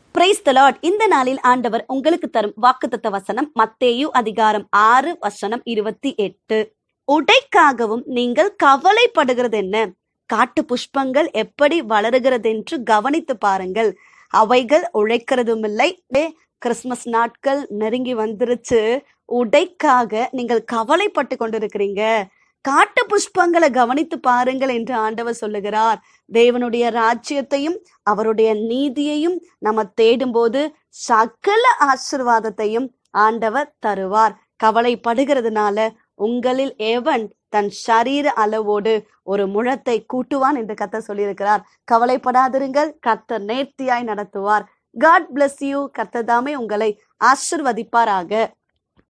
price தலாட் இந்த நாளில் ஆண்டவர் உங்களுக்கு தரும் வாக்குத்தத்த வசனம் மத்தேயு அதிகாரம் ஆறு வசனம் இருபத்தி எட்டு உடைக்காகவும் நீங்கள் கவலைப்படுகிறது என்ன காட்டு புஷ்பங்கள் எப்படி வளருகிறதென்று கவனித்து பாருங்கள் அவைகள் உழைக்கிறதும் இல்லை ஏ, கிறிஸ்மஸ் நாட்கள் நெருங்கி வந்துருச்சு உடைக்காக நீங்கள் கவலைப்பட்டு கொண்டிருக்கிறீங்க காட்டு புஷ்பங்களை கவனித்து பாருங்கள் என்று ஆண்டவர் சொல்லுகிறார் தேவனுடைய ராஜ்யத்தையும் அவருடைய நீதியையும் நம்ம தேடும்போது சகல ஆசிர்வாதத்தையும் ஆண்டவர் தருவார் கவலைப்படுகிறதுனால உங்களில் எவன் தன் சரீர அளவோடு ஒரு முழத்தை கூட்டுவான் என்று கர்த்தர் சொல்லியிருக்கிறார் கவலைப்படாதிருங்கள் கர்த்தர் நேர்த்தியாய் நடத்துவார் காட் bless யூ கர்த்தர் தாமே உங்களை ஆசிர்வதிப்பாராக